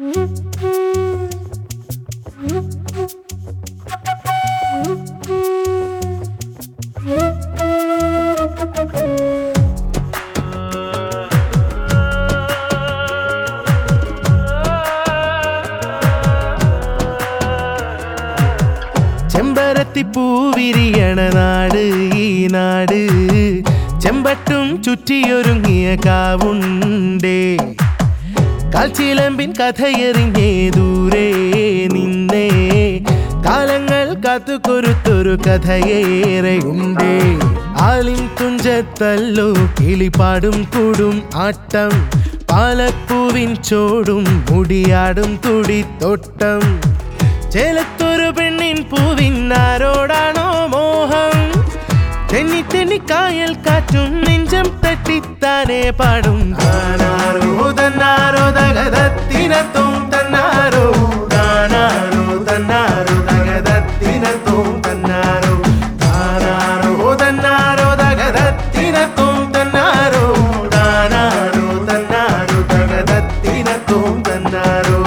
ചെമ്പരത്തി പൂവിരിയണ നാട് ഈ നാട് ചെമ്പട്ടും ചുറ്റിയൊരുങ്ങിയ കാവുണ്ടേ കാൽച്ചിലമ്പിൻ കഥയെറിഞ്ഞേ ദൂരെ നിന്നേ കാലങ്ങൾ കാത്തുകൊരുത്തൊരു കഥയേറെയുണ്ടേ ആലിൻ തുഞ്ചത്തല്ലോ കിളിപ്പാടും കൂടും ആട്ടം പാലപ്പൂവിൻ ചോടും മുടിയാടും തുടിത്തോട്ടം ചേലത്തൊരു പെണ്ണിൻ പൂവിന്നാരോടാണോ മോഹം തെന്നി തെന്നി കായൽ കാറ്റും നെഞ്ചം തട്ടിത്താനെ പാടും താനാരോ തന്നാരോ തകതത്തിനത്തും തന്നാരോ താനാരോ തന്നാരോ തകതത്തിനത്തും തന്നാരോ താനാരോ തന്നാരോ തകതത്തിനത്തും തന്നാരോ താനാരോ തന്നാരോ തകതത്തിനത്തും തന്നാരോ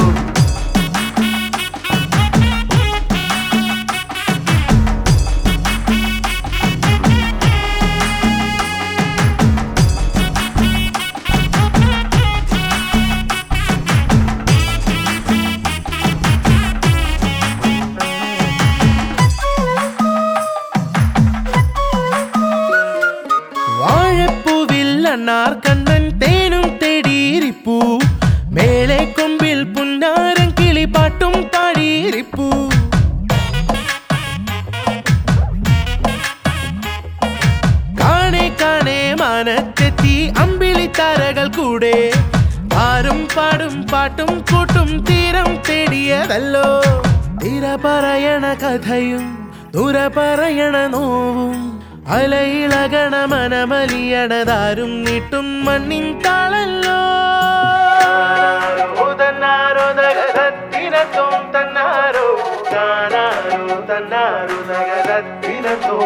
വാഴപ്പൂവിൽ അണ്ണാർ കണ്ണൻ തേനും തേടിയിരിപ്പൂ മേലെ കൊമ്പിൽ പുന്നാരം കിളിപ്പാട്ടും പാടിയിരിപ്പൂ കാണെ കാണെ മാനത്തെത്തി അമ്പിളി താരകൾ കൂടെ ആരും പാടും പാട്ടും കൂട്ടും തീരം തേടിയതല്ലോ തീര പറയണ കഥയും ദൂര പറയണ നോവും അലയിളകണ മനമലിയണതാരും നീട്ടും മണ്ണിൻ താളല്ലോ തന്നാരോ തകരത്തിനത്തും തന്നാരോ താനാരോ തന്നാരോ തകരത്തിനത്തും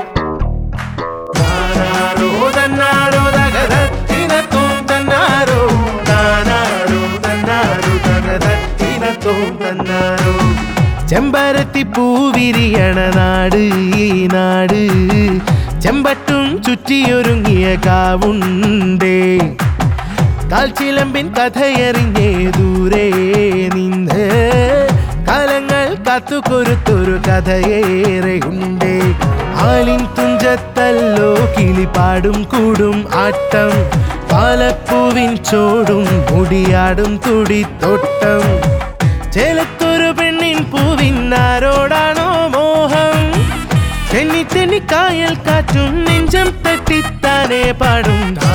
താനാരോ തന്നാരോ തകരത്തിനത്തും തന്നാരോ താനാരോ തന്നാരോ തകരത്തിനത്തും തന്നാരോ ചെമ്പരത്തി പൂവിരിയണ നാട് ഈ നാട് ചെമ്പട്ടും ചുറ്റിയൊരുങ്ങിയ കാവുണ്ടേ കാൽച്ചിലമ്പിൻ കഥയറിഞ്ഞേ ദൂരെ നിന്ന് കാലങ്ങൾ കാത്തുകൊരുത്തൊരു കഥയേറെയുണ്ടേ ആലിൻ തുഞ്ചത്തല്ലോ കിളിപ്പാടും കൂടും ആട്ടം പാലപ്പൂവിൻ ചോടും മുടിയാടും തുടിത്തോട്ടം ചേലത്തൊരു പെണ്ണിൻ പൂവിന്നാരോടാണോ മോഹം തെന്നി തെന്നി കായൽ കാറ്റും നെഞ്ചം തട്ടിത്താനെ പാടും